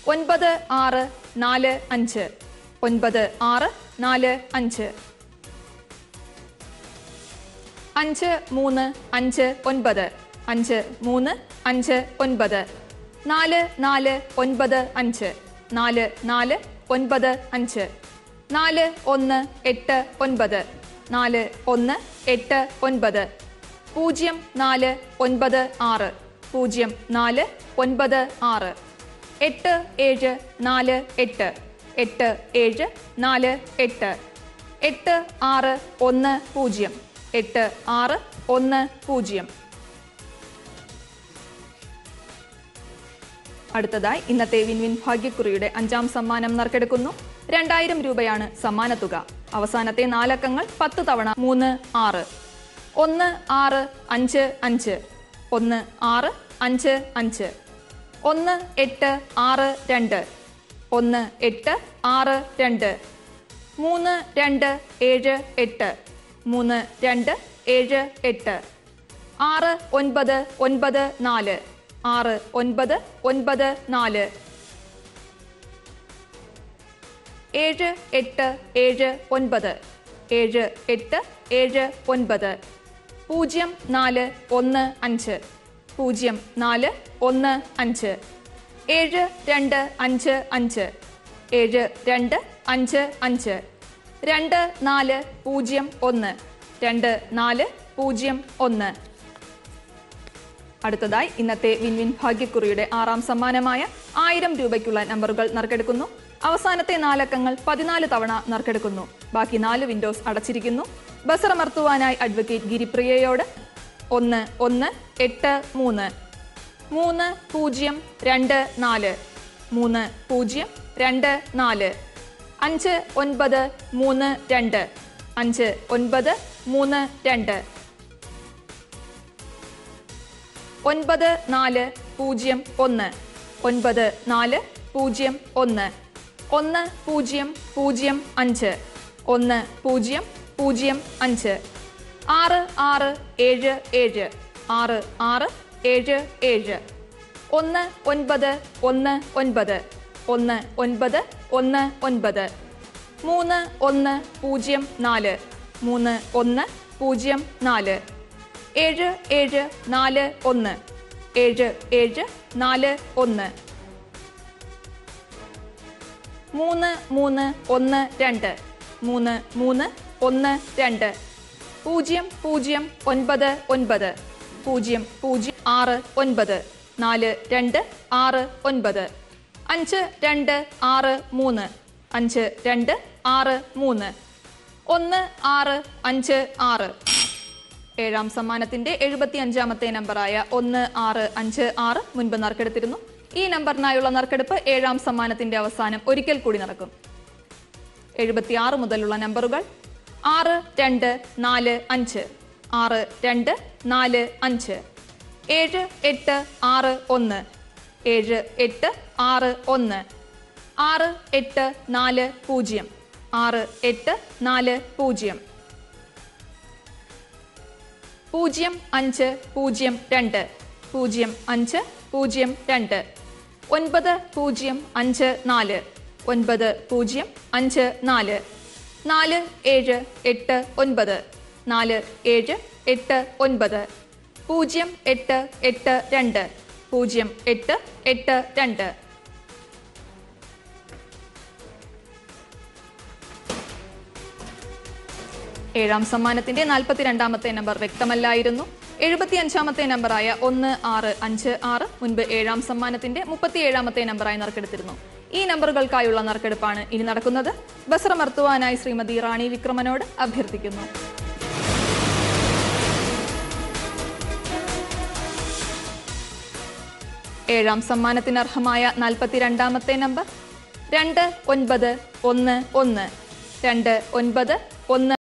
ഒൻപത് ആറ് നാല് അഞ്ച് ഒൻപത് ആറ് നാല് അഞ്ച് അഞ്ച് മൂന്ന് അഞ്ച് ഒൻപത് അഞ്ച് മൂന്ന് അഞ്ച് ഒൻപത് നാല് നാല് ഒൻപത് അഞ്ച് നാല് നാല് ഒൻപത് അഞ്ച് നാല് ഒന്ന് എട്ട് ഒൻപത് നാല് ഒന്ന് എട്ട് ഒൻപത് പൂജ്യം നാല് ഒൻപത് ആറ് പൂജ്യം നാല് ഒൻപത് ആറ് എട്ട് ഏഴ് നാല് എട്ട് എട്ട് ഏഴ് നാല് എട്ട് എട്ട് ആറ് ഒന്ന് പൂജ്യം എട്ട് ആറ് ഒന്ന് പൂജ്യം അടുത്തതായി ഇന്നത്തെ വിൻവിൻ ഭാഗ്യക്കുറിയുടെ അഞ്ചാം സമ്മാനം നറുക്കെടുക്കുന്നു രണ്ടായിരം രൂപയാണ് സമ്മാനത്തുക അവസാനത്തെ നാലക്കങ്ങൾ പത്ത് തവണ മൂന്ന് ആറ് ഒന്ന് ആറ് അഞ്ച് അഞ്ച് ഒന്ന് ആറ് അഞ്ച് അഞ്ച് ഒന്ന് എട്ട് ആറ് രണ്ട് ഒന്ന് എട്ട് ആറ് രണ്ട് മൂന്ന് രണ്ട് ഏഴ് എട്ട് മൂന്ന് രണ്ട് ഏഴ് എട്ട് ആറ് ഒൻപത് ഒൻപത് നാല് ആറ് ഒൻപത് ഒൻപത് നാല് ഏഴ് എട്ട് ഏഴ് ഒൻപത് ഏഴ് എട്ട് ഏഴ് ഒൻപത് പൂജ്യം നാല് ഒന്ന് അഞ്ച് പൂജ്യം നാല് ഒന്ന് അഞ്ച് ഏഴ് രണ്ട് അഞ്ച് അഞ്ച് ഏഴ് രണ്ട് അഞ്ച് അഞ്ച് രണ്ട് നാല് പൂജ്യം ഒന്ന് രണ്ട് നാല് പൂജ്യം ഒന്ന് അടുത്തതായി ഇന്നത്തെ വിൻവിൻ ഭാഗ്യക്കുറിയുടെ ആറാം സമ്മാനമായ ആയിരം രൂപയ്ക്കുള്ള നമ്പറുകൾ നറുക്കെടുക്കുന്നു അവസാനത്തെ നാലക്കങ്ങൾ പതിനാല് തവണ നറുക്കെടുക്കുന്നു ബാക്കി നാല് വിൻഡോസ് അടച്ചിരിക്കുന്നു ബസറമർത്തുവാനായി അഡ്വക്കേറ്റ് ഗിരിപ്രിയയോട് ഒന്ന് ഒന്ന് എട്ട് മൂന്ന് മൂന്ന് പൂജ്യം രണ്ട് നാല് മൂന്ന് പൂജ്യം രണ്ട് നാല് അഞ്ച് ഒൻപത് മൂന്ന് രണ്ട് അഞ്ച് ഒൻപത് മൂന്ന് രണ്ട് ഒൻപത് നാല് പൂജ്യം ഒന്ന് ഒൻപത് നാല് പൂജ്യം ഒന്ന് ഒന്ന് പൂജ്യം പൂജ്യം അഞ്ച് ഒന്ന് പൂജ്യം പൂജ്യം അഞ്ച് ആറ് ആറ് ഏഴ് ഏഴ് ആറ് ആറ് ഏഴ് ഏഴ് ഒന്ന് ഒൻപത് ഒന്ന് ഒൻപത് ഒന്ന് ഒൻപത് ഒന്ന് ഒൻപത് മൂന്ന് ഒന്ന് പൂജ്യം നാല് മൂന്ന് ഒന്ന് പൂജ്യം നാല് ഏഴ് ഏഴ് നാല് ഒന്ന് ഏഴ് ഏഴ് നാല് ഒന്ന് മൂന്ന് മൂന്ന് ഒന്ന് രണ്ട് മൂന്ന് മൂന്ന് ഒന്ന് രണ്ട് പൂജ്യം പൂജ്യം ഒൻപത് ഒൻപത് പൂജ്യം പൂജ്യം ആറ് ഒൻപത് നാല് രണ്ട് ആറ് ഒൻപത് അഞ്ച് രണ്ട് ആറ് മൂന്ന് അഞ്ച് രണ്ട് ആറ് മൂന്ന് ഒന്ന് ആറ് അഞ്ച് ആറ് ഏഴാം സമ്മാനത്തിന്റെ എഴുപത്തി അഞ്ചാമത്തെ നമ്പറായ ഒന്ന് ആറ് അഞ്ച് ആറ് മുൻപ് നറുക്കെടുത്തിരുന്നു ഈ നമ്പറിനായുള്ള നറുക്കെടുപ്പ് ഏഴാം സമ്മാനത്തിന്റെ അവസാനം ഒരിക്കൽ കൂടി നടക്കും എഴുപത്തിയാറ് മുതലുള്ള നമ്പറുകൾ ആറ് രണ്ട് നാല് അഞ്ച് ആറ് രണ്ട് നാല് അഞ്ച് ഏഴ് എട്ട് ആറ് ഒന്ന് ഏഴ് എട്ട് ആറ് ഒന്ന് ആറ് എട്ട് നാല് പൂജ്യം ആറ് എട്ട് നാല് പൂജ്യം പൂജ്യം അഞ്ച് പൂജ്യം രണ്ട് പൂജ്യം അഞ്ച് പൂജ്യം രണ്ട് ഒൻപത് പൂജ്യം അഞ്ച് നാല് ഒൻപത് പൂജ്യം അഞ്ച് നാല് നാല് ഏഴ് എട്ട് ഒൻപത് നാല് ഏഴ് എട്ട് ഒൻപത് പൂജ്യം എട്ട് എട്ട് രണ്ട് പൂജ്യം എട്ട് എട്ട് രണ്ട് ഏഴാം സമ്മാനത്തിന്റെ നാൽപ്പത്തിരണ്ടാമത്തെ നമ്പർ വ്യക്തമല്ലായിരുന്നു എഴുപത്തിയഞ്ചാമത്തെ നമ്പറായ ഒന്ന് ആറ് അഞ്ച് ആറ് മുൻപ് ഏഴാം സമ്മാനത്തിന്റെ മുപ്പത്തിയേഴാമത്തെ നമ്പറായി നറുക്കെടുത്തിരുന്നു ഈ നമ്പറുകൾക്കായുള്ള നറുക്കെടുപ്പാണ് ഇനി നടക്കുന്നത് ബസറമർത്തുവാനായി ശ്രീമതി റാണി വിക്രമനോട് അഭ്യർത്ഥിക്കുന്നു ഏഴാം സമ്മാനത്തിന് അർഹമായ നാൽപ്പത്തിരണ്ടാമത്തെ നമ്പർ രണ്ട് ഒൻപത് ഒന്ന് ഒന്ന് രണ്ട് ഒൻപത് ഒന്ന്